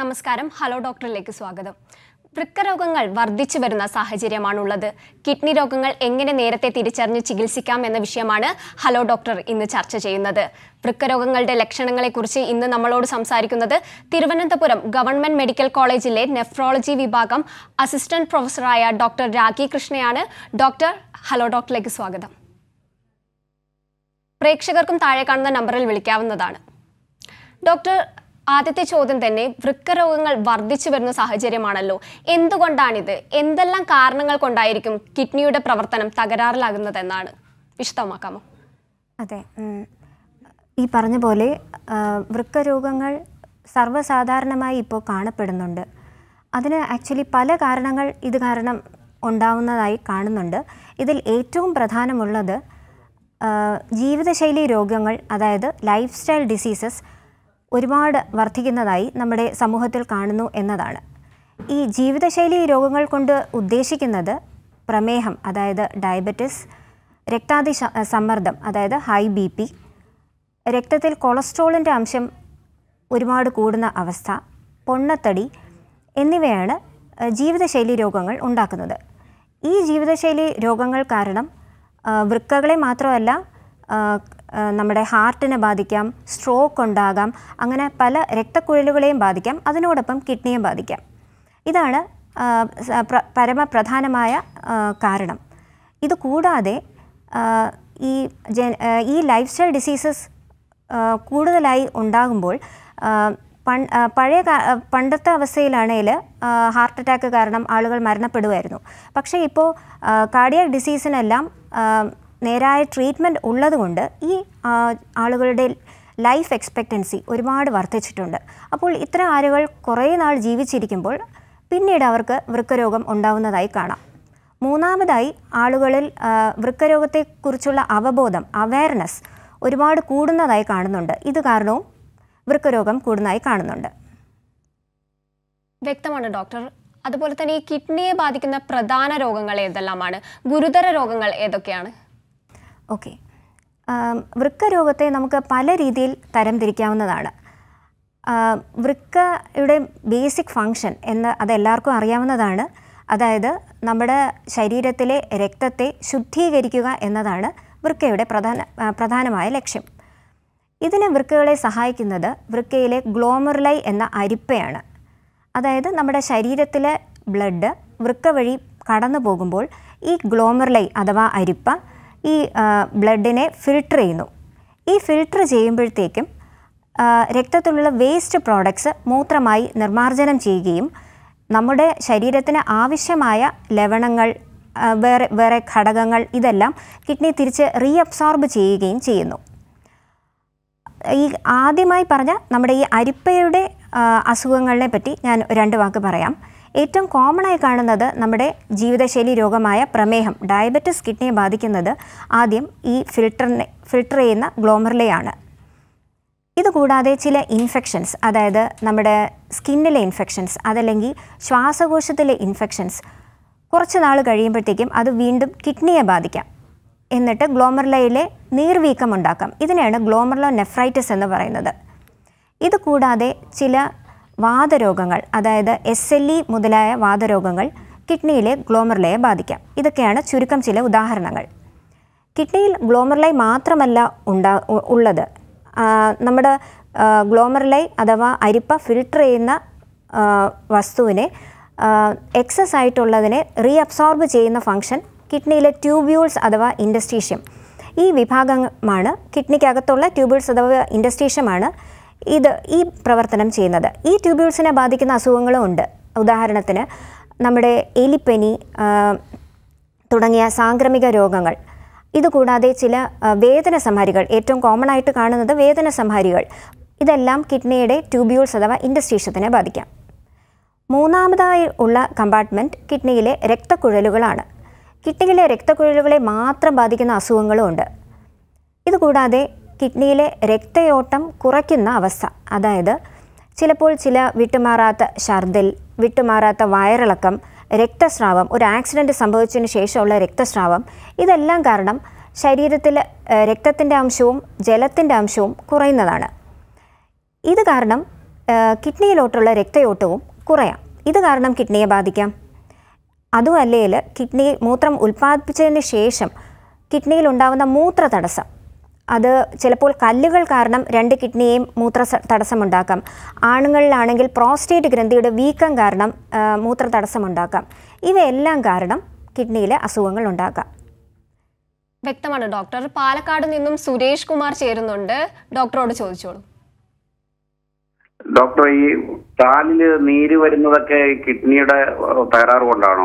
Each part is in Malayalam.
നമസ്കാരം ഹലോ ഡോക്ടറിലേക്ക് സ്വാഗതം വൃക്കരോഗങ്ങൾ വർദ്ധിച്ചു വരുന്ന സാഹചര്യമാണുള്ളത് കിഡ്നി രോഗങ്ങൾ എങ്ങനെ നേരത്തെ തിരിച്ചറിഞ്ഞ് ചികിത്സിക്കാം എന്ന വിഷയമാണ് ഹലോ ഡോക്ടർ ഇന്ന് ചർച്ച ചെയ്യുന്നത് വൃക്കരോഗങ്ങളുടെ ലക്ഷണങ്ങളെക്കുറിച്ച് ഇന്ന് നമ്മളോട് സംസാരിക്കുന്നത് തിരുവനന്തപുരം ഗവൺമെന്റ് മെഡിക്കൽ കോളേജിലെ നെഫ്രോളജി വിഭാഗം അസിസ്റ്റന്റ് പ്രൊഫസറായ ഡോക്ടർ രാഖി കൃഷ്ണയാണ് ഡോക്ടർ ഹലോ ഡോക്ടറിലേക്ക് സ്വാഗതം പ്രേക്ഷകർക്കും താഴെ കാണുന്ന നമ്പറിൽ വിളിക്കാവുന്നതാണ് ഡോക്ടർ ആദ്യത്തെ ചോദ്യം തന്നെ വൃക്കരോഗങ്ങൾ വർദ്ധിച്ചു വരുന്ന സാഹചര്യമാണല്ലോ എന്തുകൊണ്ടാണിത് എന്തെല്ലാം കാരണങ്ങൾ കൊണ്ടായിരിക്കും കിഡ്നിയുടെ പ്രവർത്തനം തകരാറിലാകുന്നതെന്നാണ് വിശദമാക്കാമോ അതെ ഉം. ഈ പറഞ്ഞ പോലെ ആ, വൃക്കരോഗങ്ങൾ സർവ്വസാധാരണമായി ഇപ്പോൾ കാണപ്പെടുന്നുണ്ട് അതിന് ആക്ച്വലി പല കാരണങ്ങൾ ഇത് കാരണം ഉണ്ടാവുന്നതായി കാണുന്നുണ്ട് ഇതിൽ ഏറ്റവും പ്രധാനമുള്ളത് ആ, ജീവിതശൈലി രോഗങ്ങൾ അതായത് ലൈഫ് സ്റ്റൈൽ ഡിസീസസ് ഒരുപാട് വർദ്ധിക്കുന്നതായി നമ്മുടെ സമൂഹത്തിൽ കാണുന്നു എന്നതാണ് ഈ ജീവിതശൈലി രോഗങ്ങൾ കൊണ്ട് ഉദ്ദേശിക്കുന്നത് പ്രമേഹം അതായത് ഡയബറ്റിസ് രക്താതി ശ- സമ്മർദ്ദം അതായത് ഹൈ ബി പി രക്തത്തിൽ കൊളസ്ട്രോളിൻ്റെ അംശം ഒരുപാട് കൂടുന്ന അവസ്ഥ പൊണ്ണത്തടി എന്നിവയാണ് ഏഹ്, ജീവിതശൈലി രോഗങ്ങൾ ഉണ്ടാക്കുന്നത് ഈ ജീവിതശൈലി രോഗങ്ങൾ കാരണം ആ, വൃക്കകളെ മാത്രമല്ല ആ, ആ, നമ്മുടെ ഹാർട്ടിനെ ബാധിക്കാം സ്ട്രോക്ക് ഉണ്ടാകാം അങ്ങനെ പല രക്തക്കുഴലുകളെയും ബാധിക്കാം അതിനോടൊപ്പം കിഡ്നിയെ ബാധിക്കാം ഇതാണ് ആ, സ- പ്ര- പരമപ്രധാനമായ ആ, കാരണം ഇത് കൂടാതെ ആ, ഈ ജൻ ആ, ഈ ലൈഫ് സ്റ്റൈൽ ഡിസീസസ് കൂടുതലായി ഉണ്ടാകുമ്പോൾ ആ, പൺ- ആ, പഴയ കാ- ആ, പണ്ടത്തെ അവസ്ഥയിലാണെങ്കിൽ ഹാർട്ട് അറ്റാക്ക് കാരണം ആളുകൾ മരണപ്പെടുമായിരുന്നു പക്ഷേ ഇപ്പോൾ കാർഡിയാക് ഡിസീസിനെല്ലാം ആ, നേരായ ട്രീറ്റ്മെൻറ്റ് ഉള്ളതുകൊണ്ട് ഈ ആ, ആളുകളുടെ ലൈഫ് എക്സ്പെക്റ്റൻസി ഒരുപാട് വർദ്ധിച്ചിട്ടുണ്ട് അപ്പോൾ ഇത്തരം ആളുകൾ കുറേ നാൾ ജീവിച്ചിരിക്കുമ്പോൾ പിന്നീട് അവർക്ക് വൃക്കരോഗം ഉണ്ടാവുന്നതായി കാണാം മൂന്നാമതായി ആളുകളിൽ ആ, വൃക്കരോഗത്തെക്കുറിച്ചുള്ള അവബോധം അവയർനെസ് ഒരുപാട് കൂടുന്നതായി കാണുന്നുണ്ട് ഇത് കാരണവും വൃക്കരോഗം കൂടുന്നതായി കാണുന്നുണ്ട് വ്യക്തമാണ് ഡോക്ടർ അതുപോലെ തന്നെ ഈ കിഡ്നിയെ ബാധിക്കുന്ന പ്രധാന രോഗങ്ങൾ ഏതെല്ലാമാണ് ഗുരുതര രോഗങ്ങൾ ഏതൊക്കെയാണ് ഓക്കെ വൃക്കരോഗത്തെ നമുക്ക് പല രീതിയിൽ തരംതിരിക്കാവുന്നതാണ് ആ, വൃക്കയുടെ ബേസിക് ഫങ്ഷൻ എന്ന് അതെല്ലാവർക്കും അറിയാവുന്നതാണ് അതായത് നമ്മുടെ ശരീരത്തിലെ രക്തത്തെ ശുദ്ധീകരിക്കുക എന്നതാണ് വൃക്കയുടെ പ്രധാന ആ, പ്രധാനമായ ലക്ഷ്യം ഇതിന് വൃക്കകളെ സഹായിക്കുന്നത് വൃക്കയിലെ ഗ്ലോമർലൈ എന്ന അരിപ്പയാണ് അതായത് നമ്മുടെ ശരീരത്തിലെ ബ്ലഡ് വൃക്ക വഴി കടന്നു പോകുമ്പോൾ ഈ ഗ്ലോമർലൈ അഥവാ അരിപ്പ ഈ ആ, ബ്ലഡിനെ ഫിൽട്ടർ ചെയ്യുന്നു ഈ ഫിൽട്ടർ ചെയ്യുമ്പോഴത്തേക്കും ആ, രക്തത്തിലുള്ള വേസ്റ്റ് പ്രോഡക്ട്സ് മൂത്രമായി നിർമ്മാർജ്ജനം ചെയ്യുകയും നമ്മുടെ ശരീരത്തിന് ആവശ്യമായ ലവണങ്ങൾ ആ, വേറെ വേറെ ഘടകങ്ങൾ ഇതെല്ലാം കിഡ്നി തിരിച്ച് റീഅബ്സോർബ് ചെയ്യുകയും ചെയ്യുന്നു ഈ ആദ്യമായി പറഞ്ഞ നമ്മുടെ ഈ അരിപ്പയുടെ ആ, അസുഖങ്ങളെ പറ്റി ഞാൻ രണ്ട് വാക്ക് പറയാം ഏറ്റവും കോമൺ ആയി കാണുന്നത് നമ്മുടെ ജീവിതശൈലി രോഗമായ പ്രമേഹം ഡയബറ്റിസ് കിഡ്നിയെ ബാധിക്കുന്നത് ആദ്യം ഈ ഫിൽട്ടറിനെ ഫിൽട്ടർ ചെയ്യുന്ന ഗ്ലോമറിലെയാണ് ഇതുകൂടാതെ ചില ഇൻഫെക്ഷൻസ് അതായത് നമ്മുടെ സ്കിന്നിലെ ഇൻഫെക്ഷൻസ് അതല്ലെങ്കിൽ ശ്വാസകോശത്തിലെ ഇൻഫെക്ഷൻസ് കുറച്ച് നാൾ കഴിയുമ്പോഴത്തേക്കും അത് വീണ്ടും കിഡ്നിയെ ബാധിക്കാം എന്നിട്ട് ഗ്ലോമർലയിലെ നീർവീക്കം ഉണ്ടാക്കാം ഇതിനെയാണ് ഗ്ലോമർലോ നെഫ്രൈറ്റിസ് എന്ന് പറയുന്നത് ഇത് കൂടാതെ ചില വാതരോഗങ്ങൾ അതായത് എസ് എൽ ഇ മുതലായ വാതരോഗങ്ങൾ കിഡ്നിയിലെ ഗ്ലോമർലയെ ബാധിക്കാം ഇതൊക്കെയാണ് ചുരുക്കം ചില ഉദാഹരണങ്ങൾ കിഡ്നിയിൽ ഗ്ലോമർലൈ മാത്രമല്ല ഉണ്ടാ ഉ- ഉള്ളത് ആ, നമ്മുടെ ആ, ഗ്ലോമർലൈ അഥവാ അരിപ്പ ഫിൽട്ടർ ചെയ്യുന്ന ആ, വസ്തുവിനെ എക്സസ് ആയിട്ടുള്ളതിനെ റീഅബ്സോർബ് ചെയ്യുന്ന ഫങ്ഷൻ കിഡ്നിയിലെ ട്യൂബ്യൂൾസ് അഥവാ ഇൻഡസ്ട്രീഷ്യം ഈ വിഭാഗമാണ് കിഡ്നിക്കകത്തുള്ള ട്യൂബ്യൂൾസ് അഥവാ ഇൻഡസ്ട്രീഷ്യമാണ് ഇത് ഈ പ്രവർത്തനം ചെയ്യുന്നത് ഈ ട്യൂബ്യൂൾസിനെ ബാധിക്കുന്ന അസുഖങ്ങളും ഉണ്ട് ഉദാഹരണത്തിന് നമ്മുടെ എലിപ്പനി ആ, തുടങ്ങിയ സാംക്രമിക രോഗങ്ങൾ ഇതുകൂടാതെ ചില ആ, വേദന സംഹാരികൾ ഏറ്റവും കോമൺ ആയിട്ട് കാണുന്നത് വേദന സംഹാരികൾ ഇതെല്ലാം കിഡ്നിയുടെ ട്യൂബ്യൂൾസ് അഥവാ ഇൻഡസ്ട്രീഷ്യത്തിനെ ബാധിക്കാം മൂന്നാമതായി ഉള്ള കമ്പാർട്ട്മെൻറ്റ് കിഡ്നിയിലെ രക്തക്കുഴലുകളാണ് കിഡ്നിയിലെ രക്തക്കുഴലുകളെ മാത്രം ബാധിക്കുന്ന അസുഖങ്ങളും ഉണ്ട് ഇതുകൂടാതെ കിഡ്നിയിലെ രക്തയോട്ടം കുറയ്ക്കുന്ന അവസ്ഥ അതായത് ചിലപ്പോൾ ചില വിട്ടുമാറാത്ത ഛർദിൽ വിട്ടുമാറാത്ത വയറിളക്കം രക്തസ്രാവം ഒരു ആക്സിഡൻറ്റ് സംഭവിച്ചതിന് ശേഷമുള്ള രക്തസ്രാവം ഇതെല്ലാം കാരണം ശരീരത്തിൽ രക്തത്തിൻ്റെ അംശവും ജലത്തിൻ്റെ അംശവും കുറയുന്നതാണ് ഇത് കാരണം ആ, കിഡ്നിയിലോട്ടുള്ള രക്തയോട്ടവും കുറയാം ഇത് കാരണം കിഡ്നിയെ ബാധിക്കാം അതും അല്ലെങ്കിൽ കിഡ്നി മൂത്രം ഉൽപ്പാദിപ്പിച്ചതിന് ശേഷം കിഡ്നിയിൽ ഉണ്ടാകുന്ന മൂത്ര തടസ്സം അത് ചിലപ്പോൾ കല്ലുകൾ കാരണം രണ്ട് കിഡ്നിയെയും മൂത്ര സ- തടസ്സമുണ്ടാക്കാം ആണുങ്ങളിലാണെങ്കിൽ പ്രോസ്റ്റേറ്റ് ഗ്രന്ഥിയുടെ വീക്കം കാരണം ആ, മൂത്ര തടസ്സമുണ്ടാക്കാം ഇവയെല്ലാം കാരണം കിഡ്നിയിലെ അസുഖങ്ങൾ ഉണ്ടാക്കാം വ്യക്തമാണ് ഡോക്ടർ പാലക്കാട് നിന്നും സുരേഷ് കുമാർ ചേരുന്നുണ്ട് ഡോക്ടറോട് ചോദിച്ചോളൂ ഡോക്ടർ ഈ കാലില് നീര് വരുന്നതൊക്കെ ഈ കിഡ്നിയുടെ ഏഹ്, തകരാറ് കൊണ്ടാണോ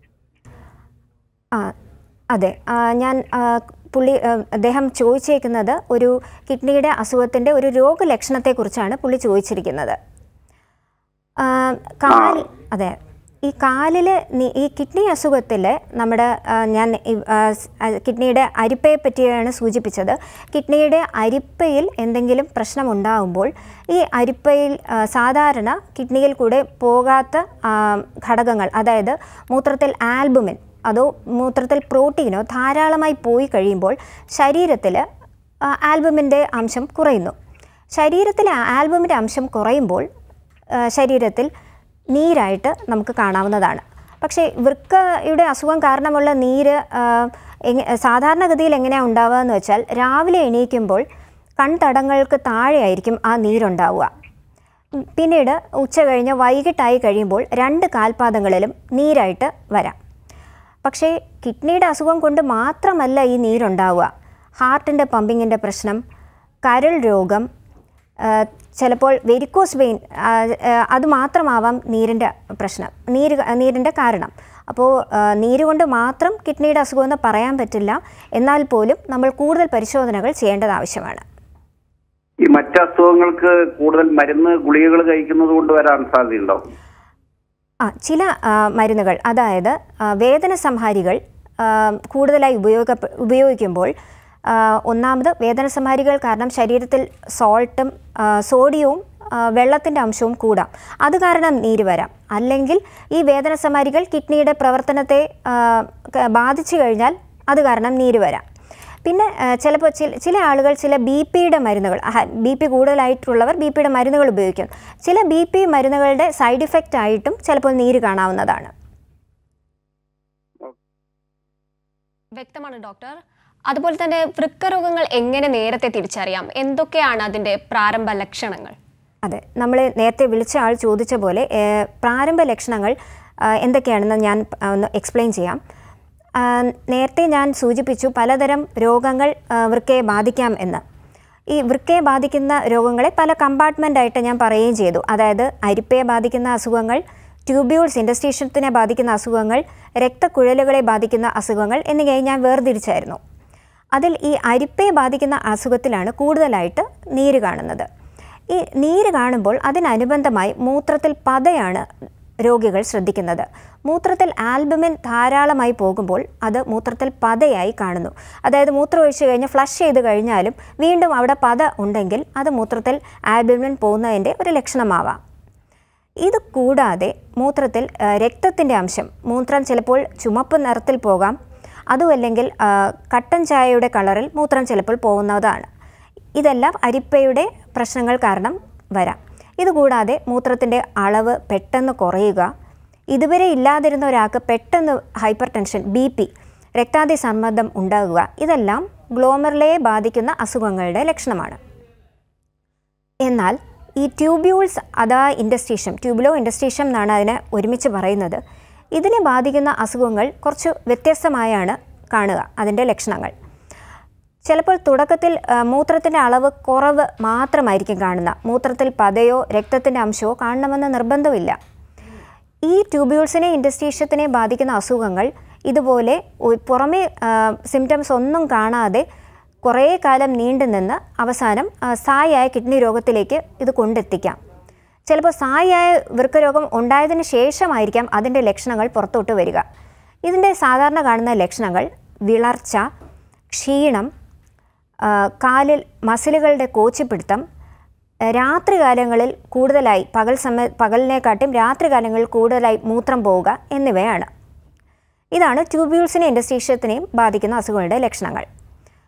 ആ അതെ ആ, ഞാൻ ആ, പുള്ളി ആ, അദ്ദേഹം ചോദിച്ചേക്കുന്നത് ഒരു കിഡ്നിയുടെ അസുഖത്തിൻ്റെ ഒരു രോഗലക്ഷണത്തെക്കുറിച്ചാണ് പുള്ളി ചോദിച്ചിരിക്കുന്നത് ആ, കാൽ അതെ ഈ കാലിൽ ഈ കിഡ്നി അസുഖത്തിൽ നമ്മുടെ ആ, ഞാൻ ഈ, ആ, സ്- ആ, കിഡ്നിയുടെ അരിപ്പയെ പറ്റിയാണ് സൂചിപ്പിച്ചത് കിഡ്നിയുടെ അരിപ്പയിൽ എന്തെങ്കിലും പ്രശ്നമുണ്ടാകുമ്പോൾ ഈ അരിപ്പയിൽ ആ, സാധാരണ കിഡ്നിയിൽ കൂടെ പോകാത്ത ആ, ഘടകങ്ങൾ അതായത് മൂത്രത്തിൽ ആൽബുമിൻ അതോ മൂത്രത്തിൽ പ്രോട്ടീനോ ധാരാളമായി പോയി കഴിയുമ്പോൾ ശരീരത്തിൽ ആൽബുമിൻ്റെ അംശം കുറയുന്നു ശരീരത്തിലെ ആൽബുമിൻ്റെ അംശം കുറയുമ്പോൾ ആ, ശരീരത്തിൽ നീരായിട്ട് നമുക്ക് കാണാവുന്നതാണ് പക്ഷേ വൃക്കയുടെ അസുഖം കാരണമുള്ള നീര് ആ, എങ്ങ സാധാരണഗതിയിൽ എങ്ങനെയാണ് ഉണ്ടാവുക എന്ന് വെച്ചാൽ രാവിലെ എണീക്കുമ്പോൾ കൺതടങ്ങൾക്ക് താഴെയായിരിക്കും ആ നീരുണ്ടാവുക ഉം, പിന്നീട് ഉച്ച കഴിഞ്ഞ് വൈകിട്ടായി കഴിയുമ്പോൾ രണ്ട് കാൽപാദങ്ങളിലും നീരായിട്ട് വരാം പക്ഷേ കിഡ്നിയുടെ അസുഖം കൊണ്ട് മാത്രമല്ല ഈ നീരുണ്ടാവുക ഹാർട്ടിൻ്റെ പമ്പിങ്ങിൻ്റെ പ്രശ്നം കരൾ രോഗം ആ, ചിലപ്പോൾ വെരിക്കോസ് വെയിൻ ആ, ആ, അത് മാത്രമാവാം നീരിൻ്റെ പ്രശ്നം നീര് നീരിൻ്റെ കാരണം അപ്പോൾ ആ, നീര് കൊണ്ട് മാത്രം കിഡ്നിയുടെ അസുഖം എന്ന് പറയാൻ പറ്റില്ല എന്നാൽ പോലും നമ്മൾ കൂടുതൽ പരിശോധനകൾ ചെയ്യേണ്ടത് ആവശ്യമാണ് ഈ മറ്റ് അസുഖങ്ങൾക്ക് കൂടുതൽ മരുന്ന് ഗുളികകൾ കഴിക്കുന്നത് കൊണ്ട് വരാൻ സാധ്യതയുണ്ടോ ആ ചില ആ, മരുന്നുകൾ അതായത് ആ, വേദന സംഹാരികൾ ആ, കൂടുതലായി ഉപയോഗ ഉപയോഗിക്കുമ്പോൾ ആ, ഒന്നാമത് വേദന സംഹാരികൾ കാരണം ശരീരത്തിൽ സോൾട്ടും ആ, സോഡിയവും വെള്ളത്തിൻ്റെ അംശവും കൂടാം അത് കാരണം നീര് വരാം അല്ലെങ്കിൽ ഈ വേദന സംഹാരികൾ കിഡ്നിയുടെ പ്രവർത്തനത്തെ ആ, ക- ബാധിച്ചു കഴിഞ്ഞാൽ അത് കാരണം നീര് വരാം പിന്നെ ചിലപ്പോൾ ചില ചില ആളുകൾ ചില ബി പിയുടെ മരുന്നുകൾ ബി പി കൂടുതലായിട്ടുള്ളവർ ബി പിയുടെ മരുന്നുകൾ ഉപയോഗിക്കും ചില ബി പി മരുന്നുകളുടെ സൈഡ് ഇഫക്റ്റ് ആയിട്ടും ചിലപ്പോൾ നീര് കാണാവുന്നതാണ് വ്യക്തമാണ് ഡോക്ടർ അതുപോലെ തന്നെ വൃക്കരോഗങ്ങൾ എങ്ങനെ നേരത്തെ തിരിച്ചറിയാം എന്തൊക്കെയാണ് അതിന്റെ പ്രാരംഭ ലക്ഷണങ്ങൾ അതെ നമ്മൾ നേരത്തെ വിളിച്ച ആൾ ചോദിച്ച പോലെ ഏഹ്, പ്രാരംഭ ലക്ഷണങ്ങൾ ആ, എന്തൊക്കെയാണെന്ന് ഞാൻ ആ, ഒന്ന് എക്സ്പ്ലെയിൻ ചെയ്യാം ആ, നേരത്തെ ഞാൻ സൂചിപ്പിച്ചു പലതരം രോഗങ്ങൾ ആ, വൃക്കയെ ബാധിക്കാം എന്ന് ഈ വൃക്കയെ ബാധിക്കുന്ന രോഗങ്ങളെ പല കമ്പാർട്ട്മെൻ്റായിട്ട് ഞാൻ പറയുകയും ചെയ്തു അതായത് അരിപ്പയെ ബാധിക്കുന്ന അസുഖങ്ങൾ ട്യൂബ്യൂൾസ് ഇൻഡസ്ട്രീഷ്യത്തിനെ ബാധിക്കുന്ന അസുഖങ്ങൾ രക്തക്കുഴലുകളെ ബാധിക്കുന്ന അസുഖങ്ങൾ എന്നിങ്ങനെ ഞാൻ വേർതിരിച്ചായിരുന്നു അതിൽ ഈ അരിപ്പയെ ബാധിക്കുന്ന അസുഖത്തിലാണ് കൂടുതലായിട്ട് നീര് കാണുന്നത് ഈ നീര് കാണുമ്പോൾ അതിനനുബന്ധമായി മൂത്രത്തിൽ പതയാണ് രോഗികൾ ശ്രദ്ധിക്കുന്നത് മൂത്രത്തിൽ ആൽബുമിൻ ധാരാളമായി പോകുമ്പോൾ അത് മൂത്രത്തിൽ പതയായി കാണുന്നു അതായത് മൂത്രം ഒഴിച്ചു കഴിഞ്ഞ് ഫ്ലഷ് ചെയ്ത് കഴിഞ്ഞാലും വീണ്ടും അവിടെ പത ഉണ്ടെങ്കിൽ അത് മൂത്രത്തിൽ ആൽബുമിൻ പോകുന്നതിൻ്റെ ഒരു ലക്ഷണമാവാം ഇത് കൂടാതെ മൂത്രത്തിൽ രക്തത്തിൻ്റെ അംശം മൂത്രം ചിലപ്പോൾ ചുമപ്പ് നിറത്തിൽ പോകാം അതുമല്ലെങ്കിൽ ആ, കട്ടൻ ചായയുടെ കളറിൽ മൂത്രം ചിലപ്പോൾ പോകുന്നതാണ് ഇതെല്ലാം അരിപ്പയുടെ പ്രശ്നങ്ങൾ കാരണം വരാം ഇതുകൂടാതെ മൂത്രത്തിൻ്റെ അളവ് പെട്ടെന്ന് കുറയുക ഇതുവരെ ഇല്ലാതിരുന്ന ഒരാൾക്ക് പെട്ടെന്ന് ഹൈപ്പർ ടെൻഷൻ ബി പി രക്താതി സമ്മർദ്ദം ഉണ്ടാകുക ഇതെല്ലാം ഗ്ലോമറിലയെ ബാധിക്കുന്ന അസുഖങ്ങളുടെ ലക്ഷണമാണ് എന്നാൽ ഈ ട്യൂബ്യൂൾസ് അതാ ഇൻഡസ്ട്രീഷ്യം ട്യൂബുലോ ഇൻഡസ്ട്രീഷ്യം എന്നാണ് അതിനെ ഒരുമിച്ച് പറയുന്നത് ഇതിനെ ബാധിക്കുന്ന അസുഖങ്ങൾ കുറച്ച് വ്യത്യസ്തമായാണ് കാണുക അതിൻ്റെ ലക്ഷണങ്ങൾ ചിലപ്പോൾ തുടക്കത്തിൽ മൂത്രത്തിൻ്റെ അളവ് കുറവ് മാത്രമായിരിക്കും കാണുന്ന മൂത്രത്തിൽ പതയോ രക്തത്തിൻ്റെ അംശമോ കാണണമെന്ന് നിർബന്ധമില്ല ഈ ട്യൂബ്യൂൾസിനെ ഇൻഡസ്ട്രീഷ്യത്തിനെ ബാധിക്കുന്ന അസുഖങ്ങൾ ഇതുപോലെ ഒ- പുറമേ സിംറ്റംസ് ഒന്നും കാണാതെ കുറേ കാലം നീണ്ടു നിന്ന് അവസാനം ആ, സായായ കിഡ്നി രോഗത്തിലേക്ക് ഇത് കൊണ്ടെത്തിക്കാം ചിലപ്പോൾ സായായ വൃക്കരോഗം ഉണ്ടായതിനു ശേഷമായിരിക്കാം അതിൻ്റെ ലക്ഷണങ്ങൾ പുറത്തോട്ട് വരിക ഇതിൻ്റെ സാധാരണ കാണുന്ന ലക്ഷണങ്ങൾ വിളർച്ച ക്ഷീണം ആ, കാലിൽ മസിലുകളുടെ കോച്ചിപ്പിടുത്തം രാത്രികാലങ്ങളിൽ കൂടുതലായി പകൽ സമയ പകലിനെക്കാട്ടും രാത്രികാലങ്ങളിൽ കൂടുതലായി മൂത്രം പോവുക എന്നിവയാണ് ഇതാണ് ട്യൂബ്യൂൾസിനെ ഇൻഡസ്ട്രീഷ്യത്തിനെയും ബാധിക്കുന്ന അസുഖങ്ങളുടെ ലക്ഷണങ്ങൾ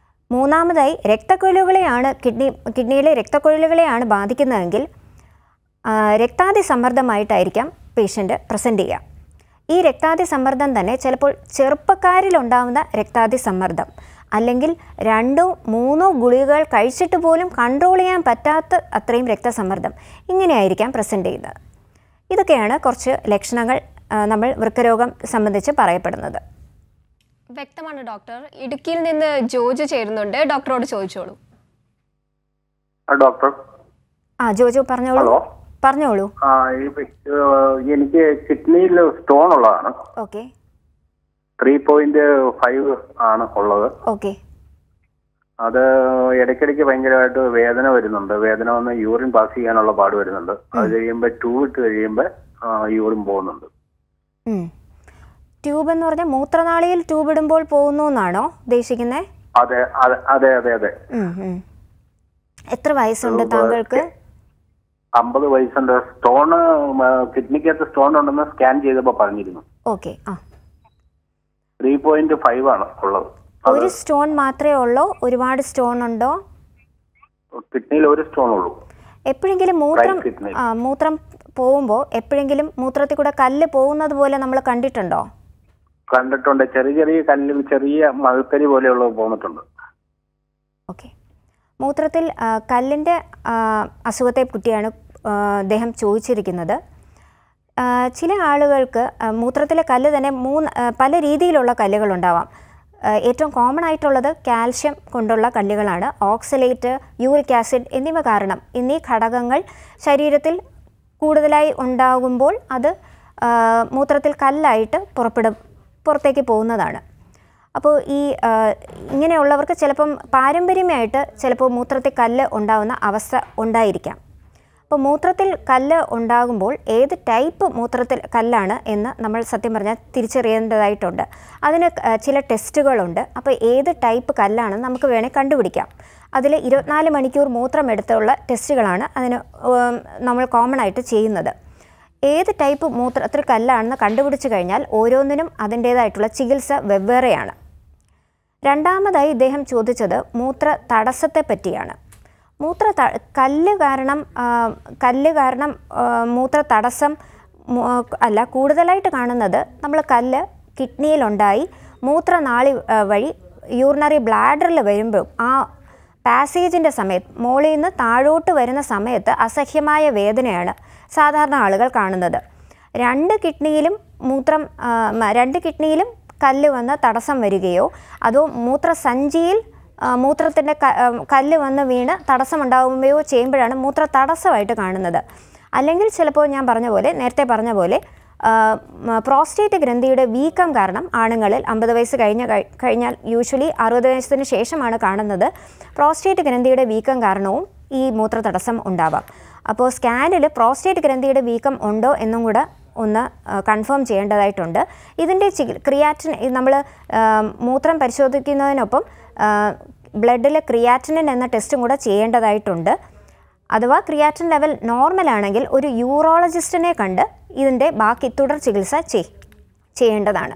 മൂന്നാമതായി രക്തക്കുഴലുകളെയാണ് കിഡ്നി കിഡ്നിയിലെ രക്തക്കുഴലുകളെയാണ് ബാധിക്കുന്നതെങ്കിൽ ആ, രക്താതി സമ്മർദ്ദമായിട്ടായിരിക്കാം പേഷ്യൻ്റ് പ്രസൻറ്റ് ചെയ്യുക ഈ രക്താതി സമ്മർദ്ദം തന്നെ ചിലപ്പോൾ ചെറുപ്പക്കാരിലുണ്ടാവുന്ന രക്താതി സമ്മർദ്ദം അല്ലെങ്കിൽ രണ്ടോ മൂന്നോ ഗുളികകൾ കഴിച്ചിട്ട് പോലും കൺട്രോൾ ചെയ്യാൻ പറ്റാത്ത അത്രയും രക്തസമ്മർദ്ദം ഇങ്ങനെയായിരിക്കാം പ്രസൻറ്റ് ചെയ്യുന്നത് ഇതൊക്കെയാണ് കുറച്ച് ലക്ഷണങ്ങൾ ആ, നമ്മൾ വൃക്കരോഗം സംബന്ധിച്ച് പറയപ്പെടുന്നത് വ്യക്തമാണ് ഡോക്ടർ ഇടുക്കിയിൽ നിന്ന് ജോജു ചേരുന്നുണ്ട് ഡോക്ടറോട് ചോദിച്ചോളൂ ആ, ഡോക്ടർ ആ ജോജോ പറഞ്ഞോളൂ ഹലോ പറഞ്ഞോളൂ ആ ഈ- ഏഹ്, എനിക്ക് കിഡ്നിയിൽ സ്റ്റോൺ ഉള്ളതാണ് ഓക്കെ ത്രീ പോയിന്റ് ഫൈവ് ആണ് ഉള്ളത് ഓക്കെ അത് ഇടയ്ക്കിടയ്ക്ക് ഭയങ്കരമായിട്ട് വേദന വരുന്നുണ്ട് വേദന വന്ന് യൂറിൻ പാസ് ചെയ്യാനുള്ള പാട് വരുന്നുണ്ട് അത് കഴിയുമ്പോൾ ടൂ ഇട്ട് കഴിയുമ്പോൾ യൂറിൻ പോകുന്നുണ്ട് ട്യൂബ് എന്ന് പറഞ്ഞാൽ മൂത്രനാളിയിൽ ട്യൂബ് ഇടുമ്പോൾ പോകുന്നു എന്നാണോ ഉദ്ദേശിക്കുന്നത് അതെ അതെ അതെ അതെ അതെ എത്ര വയസ്സുണ്ട് താങ്കൾക്ക് അമ്പത് വയസ്സുണ്ട് സ്റ്റോൺ കിഡ്നിക്കകത്ത് സ്റ്റോൺ ഉണ്ടെന്ന് സ്കാൻ ചെയ്തപ്പോൾ പറഞ്ഞിരുന്നു ഓക്കെ ആ ത്രീ പോയിന്റ് ഫൈവ് ആണ് ഉള്ളത് അത് ഒരു സ്റ്റോൺ മാത്രമേ ഉള്ളൂ ഒരുപാട് സ്റ്റോൺ ഉണ്ടോ കിഡ്നിയിൽ ഒരു സ്റ്റോൺ ഉള്ളൂ എപ്പോഴെങ്കിലും മൂത്രം Right kidney. ആ മൂത്രം പോകുമ്പോൾ എപ്പോഴെങ്കിലും മൂത്രത്തിൽ കൂടെ കല്ല് പോകുന്നത് പോലെ നമ്മൾ കണ്ടിട്ടുണ്ടോ കണ്ടിട്ടുണ്ട് ചെറിയ ചെറിയ കല്ല് ചെറിയ മഴക്കരി പോലെയുള്ളത് പോന്നിട്ടുണ്ട് ഓക്കെ മൂത്രത്തിൽ ആ, കല്ലിൻ്റെ ആ, അസുഖത്തെ പറ്റിയാണ് ആ, അദ്ദേഹം ചോദിച്ചിരിക്കുന്നത് ആ, ചില ആളുകൾക്ക് ആ, മൂത്രത്തിലെ കല്ല് തന്നെ മൂന്ന് ആ, പല രീതിയിലുള്ള കല്ലുകളുണ്ടാവാം ആ, ഏറ്റവും കോമൺ ആയിട്ടുള്ളത് കാൽഷ്യം കൊണ്ടുള്ള കല്ലുകളാണ് ഓക്സലേറ്റ് യൂറിക് ആസിഡ് എന്നിവ കാരണം എന്നീ ഘടകങ്ങൾ ശരീരത്തിൽ കൂടുതലായി ഉണ്ടാകുമ്പോൾ അത് ആ, മൂത്രത്തിൽ കല്ലായിട്ട് പുറപ്പെടും പുറത്തേക്ക് പോകുന്നതാണ് അപ്പോൾ ഈ ആ, ഇങ്ങനെയുള്ളവർക്ക് ചിലപ്പം പാരമ്പര്യമായിട്ട് ചിലപ്പോൾ മൂത്രത്തിൽ കല്ല് ഉണ്ടാകുന്ന അവസ്ഥ ഉണ്ടായിരിക്കാം അപ്പോൾ മൂത്രത്തിൽ കല്ല് ഉണ്ടാകുമ്പോൾ ഏത് ടൈപ്പ് മൂത്രത്തിൽ കല്ലാണ് എന്ന് നമ്മൾ സത്യം പറഞ്ഞാൽ തിരിച്ചറിയേണ്ടതായിട്ടുണ്ട് അതിന് ക- ചില ടെസ്റ്റുകളുണ്ട് അപ്പോൾ ഏത് ടൈപ്പ് കല്ലാണെന്ന് നമുക്ക് വേണേൽ കണ്ടുപിടിക്കാം അതിൽ ഇരുപത്തിനാല് മണിക്കൂർ മൂത്രം എടുത്തുള്ള ടെസ്റ്റുകളാണ് അതിന് ഉം, നമ്മൾ കോമൺ ആയിട്ട് ചെയ്യുന്നത് ഏത് ടൈപ്പ് മൂത്രത്തിൽ കല്ലാണെന്ന് കണ്ടുപിടിച്ച് കഴിഞ്ഞാൽ ഓരോന്നിനും അതിൻ്റേതായിട്ടുള്ള ചികിത്സ വെവ്വേറെയാണ് രണ്ടാമതായി ഇദ്ദേഹം ചോദിച്ചത് മൂത്ര തടസ്സത്തെ പറ്റിയാണ് മൂത്ര ത കല്ല് കാരണം ആ, കല്ല് കാരണം ആ, മൂത്ര തടസ്സം മു- അല്ല കൂടുതലായിട്ട് കാണുന്നത് നമ്മൾ കല്ല് കിഡ്നിയിലുണ്ടായി മൂത്രനാളി ആ, വഴി യൂറിനറി ബ്ലാഡറിൽ വരുമ്പോൾ ആ പാസേജിൻ്റെ സമയത്ത് മോളിൽ നിന്ന് താഴോട്ട് വരുന്ന സമയത്ത് അസഹ്യമായ വേദനയാണ് സാധാരണ ആളുകൾ കാണുന്നത് രണ്ട് കിഡ്നിയിലും മൂത്രം ആ, മ- രണ്ട് കിഡ്നിയിലും കല്ല് വന്ന് തടസ്സം വരികയോ അതോ മൂത്രസഞ്ചിയിൽ മൂത്രത്തിൻ്റെ കല്ല് വന്ന് വീണ് തടസ്സമുണ്ടാകുകയോ ചെയ്യുമ്പോഴാണ് മൂത്ര തടസ്സമായിട്ട് കാണുന്നത് അല്ലെങ്കിൽ ചിലപ്പോൾ ഞാൻ പറഞ്ഞ പോലെ നേരത്തെ പറഞ്ഞ പോലെ ആ, മ- പ്രോസ്റ്റേറ്റ് ഗ്രന്ഥിയുടെ വീക്കം കാരണം ആണുങ്ങളിൽ അമ്പത് വയസ്സ് കഴിഞ്ഞ കഴി- കഴിഞ്ഞാൽ യൂഷ്വലി അറുപത് വയസ്സിന് ശേഷമാണ് കാണുന്നത് പ്രോസ്റ്റേറ്റ് ഗ്രന്ഥിയുടെ വീക്കം കാരണവും ഈ മൂത്ര തടസ്സം ഉണ്ടാവാം അപ്പോൾ സ്കാനിൽ പ്രോസ്റ്റേറ്റ് ഗ്രന്ഥിയുടെ വീക്കം ഉണ്ടോ എന്നും കൂടെ ഒന്ന് കൺഫേം ചെയ്യേണ്ടതായിട്ടുണ്ട് ഇതിൻ്റെ ചികി ക്രിയാറ്റിൻ നമ്മൾ മൂത്രം പരിശോധിക്കുന്നതിനൊപ്പം ബ്ലഡിൽ ക്രിയാറ്റിനിൻ എന്ന ടെസ്റ്റും കൂടെ ചെയ്യേണ്ടതായിട്ടുണ്ട് അഥവാ ക്രിയാറ്റിൻ ലെവൽ നോർമൽ ആണെങ്കിൽ ഒരു യൂറോളജിസ്റ്റിനെ കണ്ട് ഇതിൻ്റെ ബാക്കി തുടർ ചികിത്സ ചെയ് ചെയ്യേണ്ടതാണ്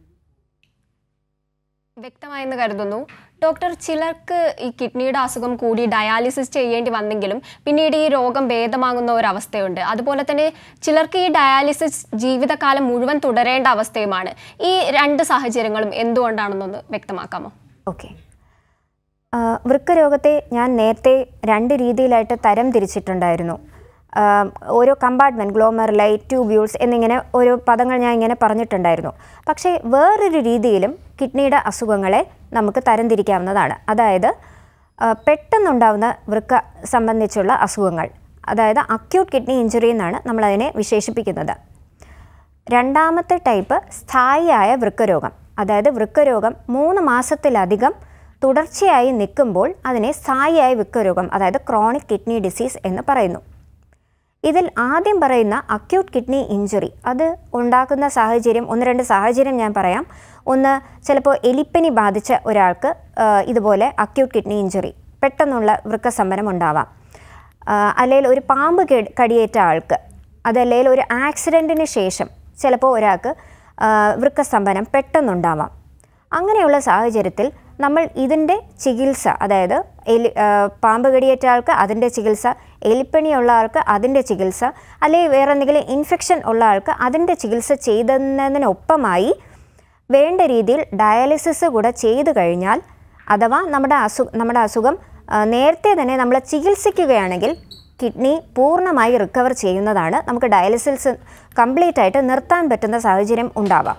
വ്യക്തമായെന്ന് കരുതുന്നു ഡോക്ടർ ചിലർക്ക് ഈ കിഡ്നിയുടെ അസുഖം കൂടി ഡയാലിസിസ് ചെയ്യേണ്ടി വന്നെങ്കിലും പിന്നീട് ഈ രോഗം ഭേദമാകുന്ന ഒരു അവസ്ഥയുണ്ട് അതുപോലെ തന്നെ ചിലർക്ക് ഈ ഡയാലിസിസ് ജീവിതകാലം മുഴുവൻ തുടരേണ്ട അവസ്ഥയുമാണ് ഈ രണ്ട് സാഹചര്യങ്ങളും എന്തുകൊണ്ടാണെന്നൊന്ന് വ്യക്തമാക്കാമോ ഓക്കെ വൃക്കരോഗത്തെ ഞാൻ നേരത്തെ രണ്ട് രീതിയിലായിട്ട് തരം തിരിച്ചിട്ടുണ്ടായിരുന്നു ആ, ഓരോ കമ്പാർട്ട്മെൻറ്റ് ഗ്ലോമർലൈറ്റ് ട്യൂബ്യൂൾസ് എന്നിങ്ങനെ ഓരോ പദങ്ങൾ ഞാൻ ഇങ്ങനെ പറഞ്ഞിട്ടുണ്ടായിരുന്നു പക്ഷേ വേറൊരു രീതിയിലും കിഡ്നിയുടെ അസുഖങ്ങളെ നമുക്ക് തരംതിരിക്കാവുന്നതാണ് അതായത് ആ, പെട്ടെന്നുണ്ടാവുന്ന വൃക്ക സംബന്ധിച്ചുള്ള അസുഖങ്ങൾ അതായത് അക്യൂട്ട് കിഡ്നി ഇഞ്ചുറി എന്നാണ് നമ്മളതിനെ വിശേഷിപ്പിക്കുന്നത് രണ്ടാമത്തെ ടൈപ്പ് സ്ഥായിയായ വൃക്കരോഗം അതായത് വൃക്കരോഗം മൂന്ന് മാസത്തിലധികം തുടർച്ചയായി നിൽക്കുമ്പോൾ അതിനെ സ്ഥായിയായ വൃക്കരോഗം അതായത് ക്രോണിക് കിഡ്നി ഡിസീസ് എന്ന് പറയുന്നു ഇതിൽ ആദ്യം പറയുന്ന അക്യൂട്ട് കിഡ്നി ഇഞ്ചുറി അത് ഉണ്ടാക്കുന്ന സാഹചര്യം ഒന്ന് രണ്ട് സാഹചര്യം ഞാൻ പറയാം ഒന്ന് ചിലപ്പോൾ എലിപ്പനി ബാധിച്ച ഒരാൾക്ക് ആ, ഇതുപോലെ അക്യൂട്ട് കിഡ്നി ഇഞ്ചുറി പെട്ടെന്നുള്ള വൃക്കസമ്പരം ഉണ്ടാവാം ആ, അല്ലെങ്കിൽ ഒരു പാമ്പ് കടി- കടിയേറ്റ ആൾക്ക് അതല്ലെങ്കിൽ ഒരു ആക്സിഡൻറ്റിന് ശേഷം ചിലപ്പോൾ ഒരാൾക്ക് ആ, വൃക്കസ്തംഭനം പെട്ടെന്നുണ്ടാവാം അങ്ങനെയുള്ള സാഹചര്യത്തിൽ നമ്മൾ ഇതിൻ്റെ ചികിത്സ അതായത് എലി ആ, പാമ്പ് കടിയേറ്റ ആൾക്ക് അതിൻ്റെ ചികിത്സ എലിപ്പനിയുള്ള ആൾക്ക് അതിൻ്റെ ചികിത്സ അല്ലെങ്കിൽ വേറെ എന്തെങ്കിലും ഇൻഫെക്ഷൻ ഉള്ള ആൾക്ക് അതിൻ്റെ ചികിത്സ ചെയ്തതിനൊപ്പമായി വേണ്ട രീതിയിൽ ഡയാലിസിസ് കൂടെ ചെയ്തു കഴിഞ്ഞാൽ അഥവാ നമ്മുടെ അസു നമ്മുടെ അസുഖം ആ, നേരത്തെ തന്നെ നമ്മൾ ചികിത്സിക്കുകയാണെങ്കിൽ കിഡ്നി പൂർണ്ണമായി റിക്കവർ ചെയ്യുന്നതാണ് നമുക്ക് ഡയാലിസിസ് കംപ്ലീറ്റ് ആയിട്ട് നിർത്താൻ പറ്റുന്ന സാഹചര്യം ഉണ്ടാവാം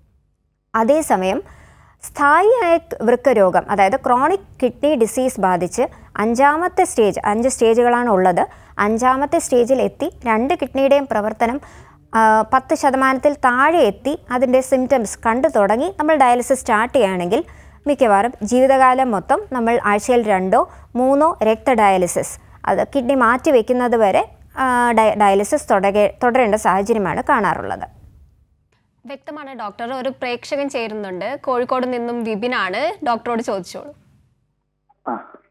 അതേസമയം സ്ഥായിയായ വൃക്കരോഗം അതായത് ക്രോണിക് കിഡ്നി ഡിസീസ് ബാധിച്ച് അഞ്ചാമത്തെ സ്റ്റേജ് അഞ്ച് സ്റ്റേജുകളാണ് ഉള്ളത് അഞ്ചാമത്തെ സ്റ്റേജിൽ എത്തി രണ്ട് കിഡ്നിയുടെയും പ്രവർത്തനം ആ, പത്ത് ശതമാനത്തിൽ താഴെ എത്തി അതിൻ്റെ സിംറ്റംസ് കണ്ടു തുടങ്ങി നമ്മൾ ഡയാലിസിസ് സ്റ്റാർട്ട് ചെയ്യുകയാണെങ്കിൽ മിക്കവാറും ജീവിതകാലം മൊത്തം നമ്മൾ ആഴ്ചയിൽ രണ്ടോ മൂന്നോ രക്ത ഡയാലിസിസ് അത് കിഡ്നി മാറ്റി വയ്ക്കുന്നത് വരെ ആ, ഡയ ഡയാലിസിസ് തുടരെ തുടരേണ്ട സാഹചര്യമാണ് കാണാറുള്ളത് വ്യക്തമാണ് ഡോക്ടർ ഒരു പ്രേക്ഷകൻ ചേരുന്നുണ്ട് കോഴിക്കോട് നിന്നും വിപിനാണ് ഡോക്ടറോട് ചോദിച്ചോളൂ ആ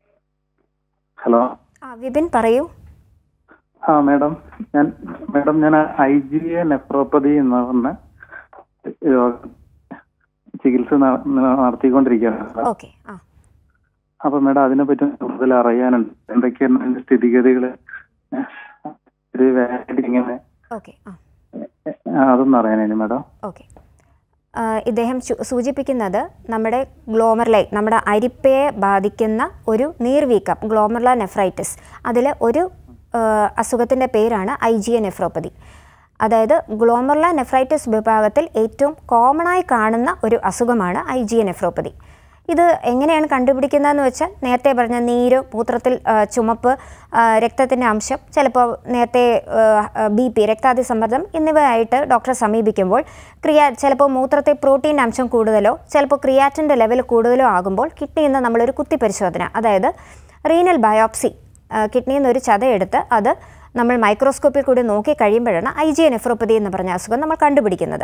ഹലോ ആ വിപിൻ പറയൂ ആ മാഡം ഞാൻ മാഡം ഞാൻ ഐ ജി എ നെഫ്രോപ്പതി എന്ന് പറഞ്ഞ രോഗം ചികിത്സ ന- ന- നടത്തിക്കൊണ്ടിരിക്കുകയാണ് ഓക്കെ ആ അപ്പൊ മാഡം അതിനെ പറ്റി കൂടുതൽ അറിയാനുണ്ട് എന്തൊക്കെയാണ് അതിന്റെ സ്ഥിതിഗതികൾ ഒരു വേദന ഇങ്ങനെ ഓക്കെ ആ ആ, അതൊന്നും അറിയാനായിരുന്നു മാഡം ഓക്കെ ആ, ഇദ്ദേഹം ചു- സൂചിപ്പിക്കുന്നത് നമ്മുടെ ഗ്ലോമർലൈ നമ്മുടെ അരിപ്പയെ ബാധിക്കുന്ന ഒരു നീർവീക്കം ഗ്ലോമർല നെഫ്രൈറ്റിസ് അതിൽ ഒരു അസുഖത്തിൻ്റെ പേരാണ് ഐ ജി എ നെഫ്രോപ്പതി അതായത് ഗ്ലോമർല നെഫ്രൈറ്റിസ് വിഭാഗത്തിൽ ഏറ്റവും കോമണായി കാണുന്ന ഒരു അസുഖമാണ് ഐ ജി എ നെഫ്രോപ്പതി ഇത് എങ്ങനെയാണ് കണ്ടുപിടിക്കുന്നതെന്ന് വെച്ചാൽ നേരത്തെ പറഞ്ഞ നീര് മൂത്രത്തിൽ ആ, ചുമപ്പ് രക്തത്തിൻ്റെ അംശം ചിലപ്പോൾ നേരത്തെ ബി പി രക്താതിസമ്മർദ്ദം എന്നിവയായിട്ട് ഡോക്ടറെ സമീപിക്കുമ്പോൾ ക്രിയാ ചിലപ്പോൾ മൂത്രത്തിൽ പ്രോട്ടീൻ അംശം കൂടുതലോ ചിലപ്പോൾ ക്രിയാറ്റിൻ്റെ ലെവൽ കൂടുതലോ ആകുമ്പോൾ കിഡ്നിയിൽ നിന്ന് നമ്മളൊരു കുത്തി പരിശോധന അതായത് റീനൽ ബയോപ്സി കിഡ്നിയിൽ നിന്ന് ഒരു ചതയെടുത്ത് അത് നമ്മൾ മൈക്രോസ്കോപ്പിൽ കൂടി നോക്കി കഴിയുമ്പോഴാണ് ഐ ജി നെഫ്രോപ്പതി എന്ന് പറഞ്ഞ അസുഖം നമ്മൾ കണ്ടുപിടിക്കുന്നത്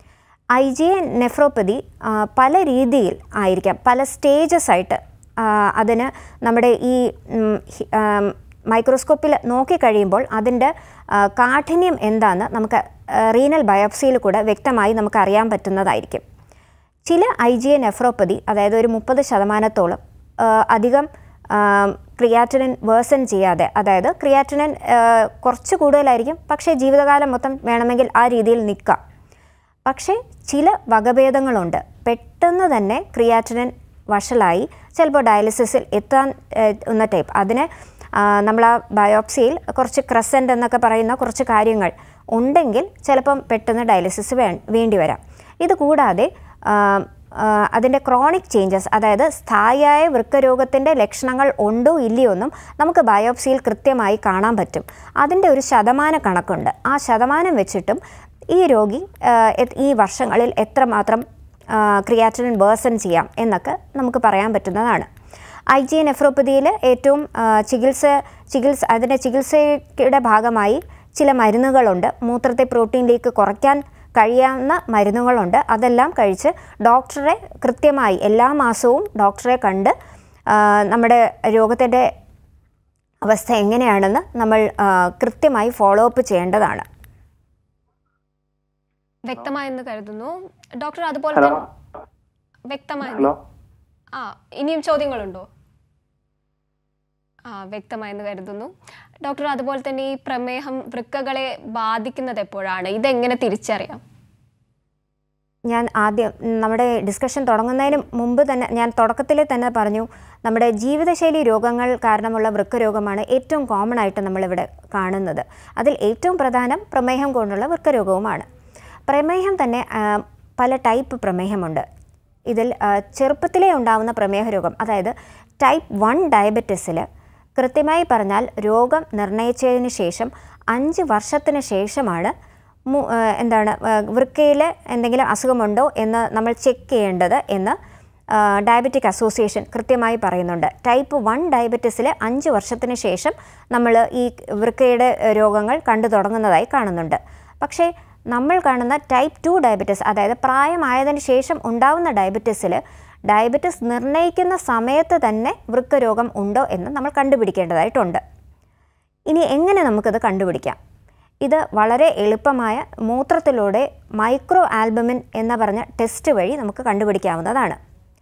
ഐ ജി എ നെഫ്രോപ്പതി ആ, പല രീതിയിൽ ആയിരിക്കാം പല സ്റ്റേജസ് ആയിട്ട് ആ, അതിന് നമ്മുടെ ഈ ഉം, ഹി- ആം, മൈക്രോസ്കോപ്പിൽ നോക്കിക്കഴിയുമ്പോൾ അതിൻ്റെ ആ, കാഠിന്യം എന്താണെന്ന് നമുക്ക് റീനൽ ബയോപ്സിയിൽ കൂടെ വ്യക്തമായി നമുക്ക് അറിയാൻ പറ്റുന്നതായിരിക്കും ചില ഐ ജി എ നെഫ്രോപ്പതി അതായത് ഒരു മുപ്പത് ശതമാനത്തോളം ആ, അധികം ക്രിയാറ്റിനിൻ വേഴ്സൺ ചെയ്യാതെ അതായത് ക്രിയാറ്റിനിൻ ആ, കുറച്ച് കൂടുതലായിരിക്കും പക്ഷേ ജീവിതകാലം മൊത്തം വേണമെങ്കിൽ ആ രീതിയിൽ നിൽക്കാം പക്ഷേ ചില വകഭേദങ്ങളുണ്ട് പെട്ടെന്ന് തന്നെ ക്രിയാറ്റിനിൻ വഷളായി ചിലപ്പോൾ ഡയാലിസിസിൽ എത്താൻ എന്ന ടൈപ്പ് അതിന് ആ, നമ്മൾ ആ ബയോപ്സിയിൽ കുറച്ച് ക്രസൻ്റ് എന്നൊക്കെ പറയുന്ന കുറച്ച് കാര്യങ്ങൾ ഉണ്ടെങ്കിൽ ചിലപ്പം പെട്ടെന്ന് ഡയാലിസിസ് വേ വേണ്ടി വരാം ഇത് കൂടാതെ ആ, ആ, അതിൻ്റെ ക്രോണിക് ചേഞ്ചസ് അതായത് സ്ഥായിയായ വൃക്കരോഗത്തിൻ്റെ ലക്ഷണങ്ങൾ ഉണ്ടോ ഇല്ലയോ എന്നും നമുക്ക് ബയോപ്സിയിൽ കൃത്യമായി കാണാൻ പറ്റും അതിൻ്റെ ഒരു ശതമാന കണക്കുണ്ട് ആ ശതമാനം വെച്ചിട്ടും ഈ രോഗി ആ, എത്- ഈ വർഷങ്ങളിൽ എത്രമാത്രം ക്രിയാറ്റിനിൻ വേഴ്സൺ ചെയ്യാം എന്നൊക്കെ നമുക്ക് പറയാൻ പറ്റുന്നതാണ് ഐ ജി നെഫ്രോപ്പതിയിൽ ഏറ്റവും ആ, ചികിത്സ ചികിത്സ അതിൻ്റെ ചികിത്സയുടെ ഭാഗമായി ചില മരുന്നുകളുണ്ട് മൂത്രത്തെ പ്രോട്ടീൻ ലീക്ക് കുറയ്ക്കാൻ കഴിയാവുന്ന മരുന്നുകളുണ്ട് അതെല്ലാം കഴിച്ച് ഡോക്ടറെ കൃത്യമായി എല്ലാ മാസവും ഡോക്ടറെ കണ്ട് ആ, നമ്മുടെ രോഗത്തിൻ്റെ അവസ്ഥ എങ്ങനെയാണെന്ന് നമ്മൾ ആ, കൃത്യമായി ഫോളോ അപ്പ് ചെയ്യേണ്ടതാണ് വ്യക്തമായെന്ന് കരുതുന്നു ഡോക്ടർ അതുപോലെ ഹലോ തന്നെ വ്യക്തമായി ഹലോ ആ ഇനിയും ചോദ്യങ്ങളുണ്ടോ ആ വ്യക്തമായെന്ന് കരുതുന്നു ഡോക്ടർ അതുപോലെ തന്നെ ഈ പ്രമേഹം വൃക്കകളെ ബാധിക്കുന്നത് എപ്പോഴാണ് ഇതെങ്ങനെ തിരിച്ചറിയാം ഞാൻ ആദ്യം നമ്മുടെ ഡിസ്കഷൻ തുടങ്ങുന്നതിന് മുമ്പ് തന്നെ ഞാൻ തുടക്കത്തിൽ തന്നെ പറഞ്ഞു നമ്മുടെ ജീവിതശൈലി രോഗങ്ങൾ കാരണമുള്ള വൃക്കരോഗമാണ് ഏറ്റവും കോമൺ ആയിട്ട് നമ്മളിവിടെ കാണുന്നത് അതിൽ ഏറ്റവും പ്രധാനം പ്രമേഹം കൊണ്ടുള്ള വൃക്കരോഗവുമാണ് പ്രമേഹം തന്നെ ആ, പല ടൈപ്പ് പ്രമേഹമുണ്ട് ഇതിൽ ആ, ചെറുപ്പത്തിലേ ഉണ്ടാവുന്ന പ്രമേഹ രോഗം അതായത് ടൈപ്പ് വൺ ഡയബറ്റിസിൽ കൃത്യമായി പറഞ്ഞാൽ രോഗം നിർണയിച്ചതിന് ശേഷം അഞ്ച് വർഷത്തിന് ശേഷമാണ് മു- ആ, എന്താണ് വൃക്കയിൽ എന്തെങ്കിലും അസുഖമുണ്ടോ എന്ന് നമ്മൾ ചെക്ക് ചെയ്യേണ്ടത് എന്ന് ഡയബറ്റിക് അസോസിയേഷൻ കൃത്യമായി പറയുന്നുണ്ട് ടൈപ്പ് വൺ ഡയബറ്റിസിൽ അഞ്ച് വർഷത്തിന് ശേഷം നമ്മൾ ഈ വൃക്കയുടെ ഏഹ്, രോഗങ്ങൾ കണ്ടു തുടങ്ങുന്നതായി കാണുന്നുണ്ട് പക്ഷേ നമ്മൾ കാണുന്ന ടൈപ്പ് ടു ഡയബറ്റിസ് അതായത് പ്രായമായതിനു ശേഷം ഉണ്ടാവുന്ന ഡയബറ്റിസിൽ ഡയബറ്റിസ് നിർണ്ണയിക്കുന്ന സമയത്ത് തന്നെ വൃക്കരോഗം ഉണ്ടോ എന്ന് നമ്മൾ കണ്ടുപിടിക്കേണ്ടതായിട്ടുണ്ട് ഇനി എങ്ങനെ നമുക്കത് കണ്ടുപിടിക്കാം ഇത് വളരെ എളുപ്പമായ മൂത്രത്തിലൂടെ മൈക്രോ ആൽബമിൻ എന്ന് പറഞ്ഞ ടെസ്റ്റ് വഴി നമുക്ക് കണ്ടുപിടിക്കാവുന്നതാണ്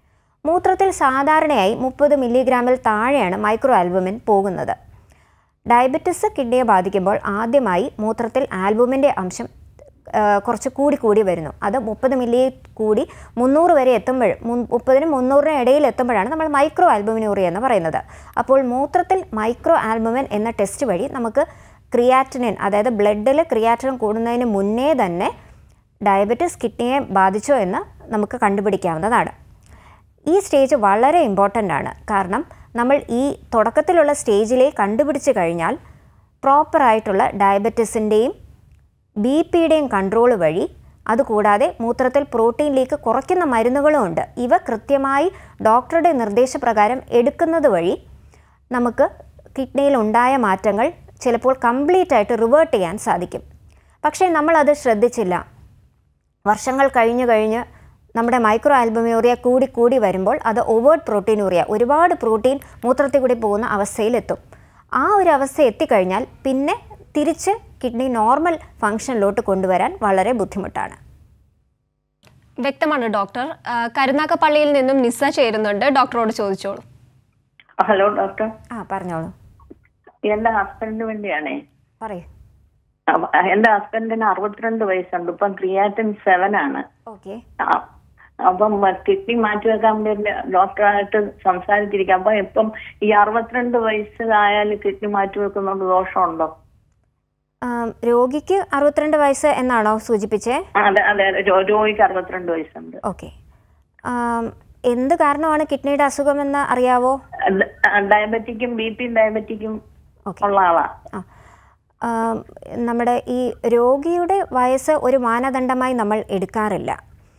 മൂത്രത്തിൽ സാധാരണയായി മുപ്പത് മില്ലിഗ്രാമിൽ താഴെയാണ് മൈക്രോ ആൽബുമിൻ പോകുന്നത് ഡയബറ്റിസ് കിഡ്നിയെ ബാധിക്കുമ്പോൾ ആദ്യമായി മൂത്രത്തിൽ ആൽബുമിൻ്റെ അംശം ആ, കുറച്ച് കൂടി കൂടി വരുന്നു അത് മുപ്പത് മില്ലി കൂടി മുന്നൂറ് വരെ എത്തുമ്പോൾ മുപ്പതിനും മുന്നൂറിനും ഇടയിൽ എത്തുമ്പോഴാണ് നമ്മൾ മൈക്രോ ആൽബുമിനൂറി എന്ന് പറയുന്നത് അപ്പോൾ മൂത്രത്തിൽ മൈക്രോ ആൽബുമിൻ എന്ന ടെസ്റ്റ് വഴി നമുക്ക് ക്രിയാറ്റിനിൻ അതായത് ബ്ലഡിൽ ക്രിയാറ്റിനിൻ കൂടുന്നതിന് മുന്നേ തന്നെ ഡയബറ്റിസ് കിഡ്നിയെ ബാധിച്ചോ എന്ന് നമുക്ക് കണ്ടുപിടിക്കാവുന്നതാണ് ഈ സ്റ്റേജ് വളരെ ഇമ്പോർട്ടൻ്റ് ആണ് കാരണം നമ്മൾ ഈ തുടക്കത്തിലുള്ള സ്റ്റേജിലെ കണ്ടുപിടിച്ച് കഴിഞ്ഞാൽ പ്രോപ്പറായിട്ടുള്ള ഡയബറ്റിസിൻ്റെയും ബി പിയുടെയും കൺട്രോൾ വഴി അതുകൂടാതെ മൂത്രത്തിൽ പ്രോട്ടീൻ ലീക്ക് കുറയ്ക്കുന്ന മരുന്നുകളും ഉണ്ട് ഇവ കൃത്യമായി ഡോക്ടറുടെ നിർദ്ദേശപ്രകാരം എടുക്കുന്നത് വഴി നമുക്ക് കിഡ്നിയിൽ ഉണ്ടായ മാറ്റങ്ങൾ ചിലപ്പോൾ കംപ്ലീറ്റ് ആയിട്ട് റിവേർട്ട് ചെയ്യാൻ സാധിക്കും പക്ഷേ നമ്മളത് ശ്രദ്ധിച്ചില്ല വർഷങ്ങൾ കഴിഞ്ഞു കഴിഞ്ഞ് നമ്മുടെ മൈക്രോ ആൽബമ്യൂറിയ കൂടി കൂടി വരുമ്പോൾ അത് ഓവേർഡ് പ്രോട്ടീനൂറിയ ഒരുപാട് പ്രോട്ടീൻ മൂത്രത്തിൽ കൂടി പോകുന്ന അവസ്ഥയിലെത്തും ആ ഒരു അവസ്ഥ എത്തിക്കഴിഞ്ഞാൽ പിന്നെ തിരിച്ച് കിഡ്നി നോർമൽ ഫങ്ഷനിലോട്ട് കൊണ്ടുവരാൻ വളരെ ബുദ്ധിമുട്ടാണ് വ്യക്തമാണ് ഡോക്ടർ ആ, കരുനാഗപ്പള്ളിയിൽ നിന്നും നിസ്സ ചേരുന്നുണ്ട് ഡോക്ടറോട് ചോദിച്ചോളൂ ഹലോ ഡോക്ടർ ആ പറഞ്ഞോളൂ എന്റെ ഹസ്ബൻഡിന് വേണ്ടിയാണേ പറയൂ അപ്പ- എന്റെ ഹസ്ബൻഡിന് അറുപത്തിരണ്ട് വയസ്സുണ്ട് ഇപ്പം ക്രിയാറ്റിൻ സെവൻ ആണ് ഓക്കെ ആ, അപ്പം കിഡ്നി മാറ്റി വെക്കാൻ വേണ്ടി ഡോക്ടറായിട്ട് സംസാരിച്ചിരിക്കാം അപ്പൊ ഇപ്പം ഈ അറുപത്തിരണ്ട് വയസ്സായാലും കിഡ്നി മാറ്റി വെക്കുന്നതുകൊണ്ട് ദോഷമുണ്ടോ രോഗിക്ക് അറുപത്തിരണ്ട് വയസ്സ് എന്നാണോ സൂചിപ്പിച്ചേ ആ, അതെ അതെ അതെ. രോ- രോഗിക്ക് അറുപത്തിരണ്ട് വയസ്സുണ്ട് ഓക്കെ എന്ത് കാരണമാണ് കിഡ്നിയുടെ അസുഖമെന്ന് അറിയാവോ ഡ- ഡയബറ്റിക്കും ബി പിയും ഡയബറ്റിക്കും ഓക്കെ ഉള്ള ആളാ ആ ആം, നമ്മുടെ ഈ രോഗിയുടെ വയസ്സ് ഒരു മാനദണ്ഡമായി നമ്മൾ എടുക്കാറില്ല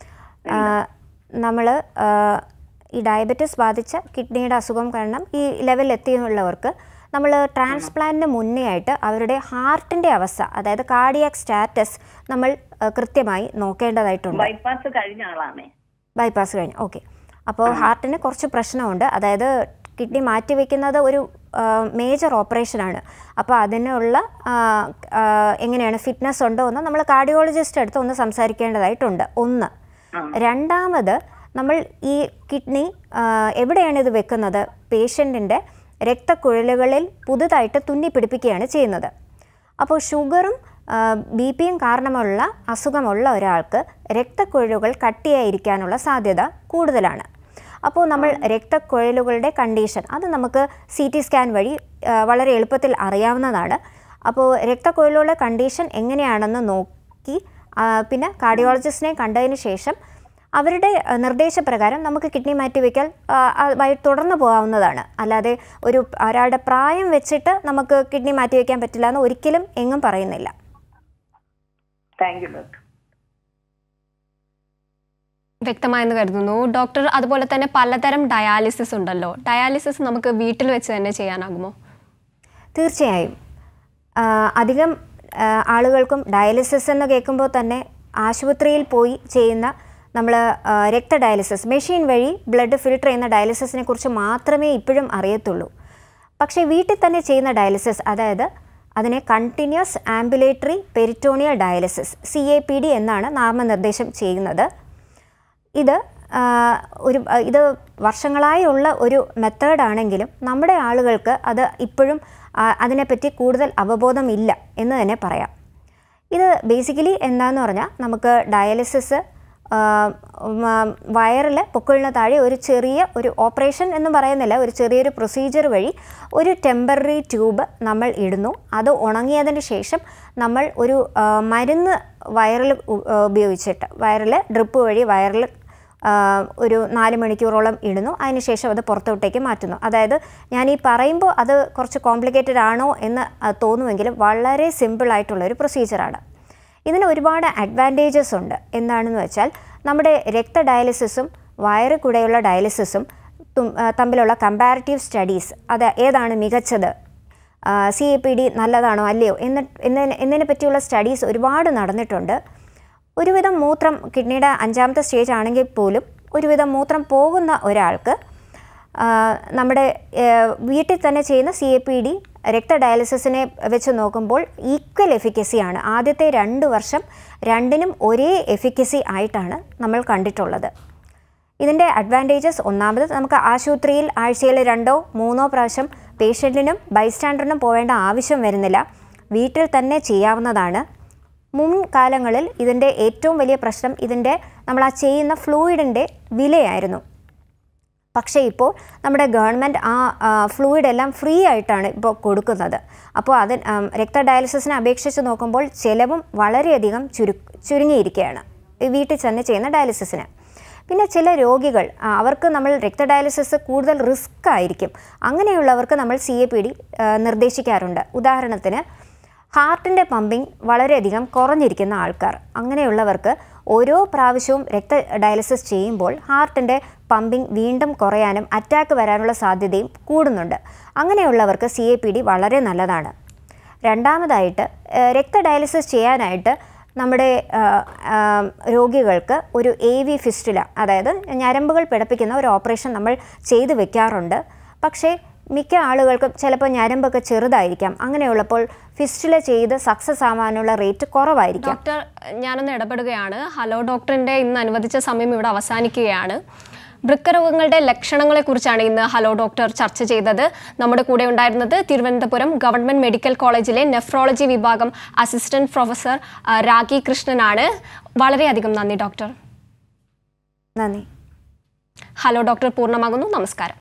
നമ്മൾ ഈ ഡയബറ്റിസ് ബാധിച്ച കിഡ്നിയുടെ അസുഖം കാരണം ഈ ലെവലിൽ എത്തിയുള്ളവർക്ക് നമ്മൾ ട്രാൻസ്പ്ലാന്റിന് മുന്നേ ആയിട്ട് അവരുടെ ഹാർട്ടിൻ്റെ അവസ്ഥ അതായത് കാർഡിയാക് സ്റ്റാറ്റസ് നമ്മൾ ആ, കൃത്യമായി നോക്കേണ്ടതായിട്ടുണ്ട് ബൈപ്പാസ് കഴിഞ്ഞ ആളാണേ ബൈപ്പാസ് കഴിഞ്ഞു ഓക്കെ അപ്പോൾ ഹാർട്ടിന് കുറച്ച് പ്രശ്നമുണ്ട് അതായത് കിഡ്നി മാറ്റിവെക്കുന്നത് ഒരു മേജർ ഓപ്പറേഷനാണ് അപ്പോൾ അതിനുള്ള ആ, ആ, എങ്ങനെയാണ് ഫിറ്റ്നസ് ഉണ്ടോ എന്ന് നമ്മൾ കാർഡിയോളജിസ്റ്റ് അടുത്ത് ഒന്ന് സംസാരിക്കേണ്ടതായിട്ടുണ്ട് ഒന്ന് രണ്ടാമത് നമ്മൾ ഈ കിഡ്നി ആ, എവിടെയാണ് ഇത് വെക്കുന്നത് പേഷ്യൻറ്റിൻ്റെ രക്തക്കുഴലുകളിൽ പുതുതായിട്ട് തുന്നി പിടിപ്പിക്കുകയാണ് ചെയ്യുന്നത് അപ്പോൾ ഷുഗറും ബി പിയും കാരണമുള്ള അസുഖമുള്ള ഒരാൾക്ക് രക്തക്കുഴലുകൾ കട്ടിയായിരിക്കാനുള്ള സാധ്യത കൂടുതലാണ് അപ്പോൾ നമ്മൾ രക്തക്കുഴലുകളുടെ കണ്ടീഷൻ അത് നമുക്ക് സി ടി സ്കാൻ വഴി ആ, വളരെ എളുപ്പത്തിൽ അറിയാവുന്നതാണ് അപ്പോൾ രക്തക്കുഴലുകളുടെ കണ്ടീഷൻ എങ്ങനെയാണെന്ന് നോക്കി ആ, പിന്നെ കാർഡിയോളജിസ്റ്റിനെ കണ്ടതിന് ശേഷം അവരുടെ ആ, നിർദ്ദേശപ്രകാരം നമുക്ക് കിഡ്നി മാറ്റിവെക്കൽ ആ, ആ, വഴി തുടർന്ന് പോകാവുന്നതാണ് അല്ലാതെ ഒരു ഒരാളുടെ പ്രായം വെച്ചിട്ട് നമുക്ക് കിഡ്നി മാറ്റിവെക്കാൻ പറ്റില്ല എന്ന് ഒരിക്കലും എങ്ങും പറയുന്നില്ല താങ്ക് യു ഡോക്ടർ വ്യക്തമായെന്ന് കരുതുന്നു ഡോക്ടർ അതുപോലെ തന്നെ പലതരം ഡയാലിസിസ് ഉണ്ടല്ലോ ഡയാലിസിസ് നമുക്ക് വീട്ടിൽ വെച്ച് തന്നെ ചെയ്യാനാകുമോ തീർച്ചയായും ആ, അധികം ആ, ആളുകൾക്കും ഡയാലിസിസ് എന്ന് കേൾക്കുമ്പോൾ തന്നെ ആശുപത്രിയിൽ പോയി ചെയ്യുന്ന നമ്മൾ രക്ത ഡയാലിസിസ് മെഷീൻ വഴി ബ്ലഡ് ഫിൽട്ടർ ചെയ്യുന്ന ഡയാലിസിസിനെ കുറിച്ച് മാത്രമേ ഇപ്പോഴും അറിയത്തുള്ളൂ പക്ഷേ വീട്ടിൽ തന്നെ ചെയ്യുന്ന ഡയാലിസിസ് അതായത് അതിനെ continuous ambulatory peritoneal dialysis C A P D എന്നാണ് നാമനിർദ്ദേശം ചെയ്യുന്നത് ഇത് ആ, ഒരു ആ, ഇത് വർഷങ്ങളായി ഉള്ള ഒരു മെത്തേഡാണെങ്കിലും നമ്മുടെ ആളുകൾക്ക് അത് ഇപ്പോഴും ആ, അതിനെപ്പറ്റി കൂടുതൽ അവബോധമില്ല എന്ന് തന്നെ പറയാം ഇത് ബേസിക്കലി എന്താന്ന് പറഞ്ഞാൽ നമുക്ക് ഡയാലിസിസ് വയറിൽ പൊക്കിളിന് താഴെ ഒരു ചെറിയ ഒരു ഓപ്പറേഷൻ എന്ന് പറയുന്നില്ല ഒരു ചെറിയൊരു പ്രൊസീജിയർ വഴി ഒരു ടെമ്പററി ട്യൂബ് നമ്മൾ ഇടുന്നു അത് ഉണങ്ങിയതിന് ശേഷം നമ്മൾ ഒരു ആ, മരുന്ന് വയറിൽ ഉ- ഉപയോഗിച്ചിട്ട് വയറിൽ ഡ്രിപ്പ് വഴി വയറിൽ ആ, ഒരു നാല് മണിക്കൂറോളം ഇടുന്നു അതിനുശേഷം അത് പുറത്തോട്ടേക്ക് മാറ്റുന്നു അതായത് ഞാൻ ഈ പറയുമ്പോൾ അത് കുറച്ച് കോംപ്ലിക്കേറ്റഡ് ആണോ എന്ന് ആ, തോന്നുമെങ്കിലും വളരെ സിമ്പിളായിട്ടുള്ള ഒരു പ്രൊസീജിയറാണ് ഇതിന് ഒരുപാട് അഡ്വാൻറ്റേജസ് ഉണ്ട് എന്താണെന്ന് വെച്ചാൽ നമ്മുടെ രക്ത ഡയാലിസിസും വയറ് കൂടെയുള്ള ഡയാലിസിസും തും- ആ, തമ്മിലുള്ള കമ്പാരിറ്റീവ് സ്റ്റഡീസ് അത് ഏതാണ് മികച്ചത് സി എ പി ഡി നല്ലതാണോ അല്ലയോ എന്ന് എന്നതിനെ എന്നതിനെ പറ്റിയുള്ള സ്റ്റഡീസ് ഒരുപാട് നടന്നിട്ടുണ്ട് ഒരുവിധം മൂത്രം കിഡ്നിയുടെ അഞ്ചാമത്തെ സ്റ്റേജ് ആണെങ്കിൽ പോലും ഒരുവിധം മൂത്രം പോകുന്ന ഒരാൾക്ക് ആ, നമ്മുടെ ഏ, വീട്ടിൽ തന്നെ ചെയ്യുന്ന സി എ പി ഡി രക്ത ഡയാലിസിസിനെ വെച്ച് നോക്കുമ്പോൾ ഈക്വൽ എഫിക്കസിയാണ് ആദ്യത്തെ രണ്ട് വർഷം രണ്ടിനും ഒരേ എഫിക്കസി ആയിട്ടാണ് നമ്മൾ കണ്ടിട്ടുള്ളത് ഇതിൻ്റെ അഡ്വാൻറ്റേജസ് ഒന്നാമത് നമുക്ക് ആശുപത്രിയിൽ ആഴ്ചയിൽ രണ്ടോ മൂന്നോ പ്രാവശ്യം പേഷ്യൻറ്റിനും ബൈസ്റ്റാൻഡറിനും പോവേണ്ട ആവശ്യം വരുന്നില്ല വീട്ടിൽ തന്നെ ചെയ്യാവുന്നതാണ് മുൻകാലങ്ങളിൽ ഇതിൻ്റെ ഏറ്റവും വലിയ പ്രശ്നം ഇതിൻ്റെ നമ്മൾ ആ ചെയ്യുന്ന ഫ്ലൂയിഡിൻ്റെ വിലയായിരുന്നു പക്ഷേ ഇപ്പോൾ നമ്മുടെ ഗവൺമെൻറ് ആ ഫ്ലൂയിഡ് എല്ലാം ഫ്രീ ആയിട്ടാണ് ഇപ്പോൾ കൊടുക്കുന്നത് അപ്പോൾ അത് ആം, രക്ത ഡയാലിസിസിനെ അപേക്ഷിച്ച് നോക്കുമ്പോൾ ചിലവും വളരെയധികം ചുരു ചുരുങ്ങിയിരിക്കുകയാണ് ഈ വീട്ടിൽ തന്നെ ചെയ്യുന്ന ഡയാലിസിസിന് പിന്നെ ചില രോഗികൾ ആ, അവർക്ക് നമ്മൾ രക്ത ഡയാലിസിസ് കൂടുതൽ റിസ്ക് ആയിരിക്കും അങ്ങനെയുള്ളവർക്ക് നമ്മൾ സി എ പി ഡി നിർദ്ദേശിക്കാറുണ്ട് ഉദാഹരണത്തിന് ഹാർട്ടിൻ്റെ പമ്പിങ് വളരെയധികം കുറഞ്ഞിരിക്കുന്ന ആൾക്കാർ അങ്ങനെയുള്ളവർക്ക് ഓരോ പ്രാവശ്യവും രക്ത ഡയാലിസിസ് ചെയ്യുമ്പോൾ ഹാർട്ടിൻ്റെ പമ്പിങ് വീണ്ടും കുറയാനും അറ്റാക്ക് വരാനുള്ള സാധ്യതയും കൂടുന്നുണ്ട് അങ്ങനെയുള്ളവർക്ക് സി എ പി ഡി വളരെ നല്ലതാണ് രണ്ടാമതായിട്ട് ഏഹ്, രക്ത ഡയാലിസിസ് ചെയ്യാനായിട്ട് നമ്മുടെ ആഹ്, ആഹ്, രോഗികൾക്ക് ഒരു എ വി ഫിസ്റ്റുല അതായത് ഞരമ്പുകൾ പിടപ്പിക്കുന്ന ഒരു ഓപ്പറേഷൻ നമ്മൾ ചെയ്തു വെക്കാറുണ്ട് പക്ഷേ മിക്ക ആളുകൾക്കും ചിലപ്പോൾ ഞരമ്പൊക്കെ ചെറുതായിരിക്കാം അങ്ങനെയുള്ളപ്പോൾ ഫിസ്റ്റുല ചെയ്ത് സക്സസ് ആവാനുള്ള റേറ്റ് കുറവായിരിക്കാം ഡോക്ടർ ഞാനൊന്ന് ഇടപെടുകയാണ് ഹലോ ഡോക്ടറിന്റെ ഇന്ന് അനുവദിച്ച സമയം ഇവിടെ അവസാനിക്കുകയാണ് വൃക്കരോഗങ്ങളുടെ ലക്ഷണങ്ങളെക്കുറിച്ചാണ് ഇന്ന് ഹലോ ഡോക്ടർ ചർച്ച ചെയ്തത് നമ്മുടെ കൂടെ ഉണ്ടായിരുന്നത് തിരുവനന്തപുരം ഗവൺമെന്റ് മെഡിക്കൽ കോളേജിലെ നെഫ്രോളജി വിഭാഗം അസിസ്റ്റന്റ് പ്രൊഫസർ ആ, രാഖി കൃഷ്ണനാണ് വളരെയധികം നന്ദി ഡോക്ടർ നന്ദി ഹലോ ഡോക്ടർ പൂർണ്ണമാകുന്നു നമസ്കാരം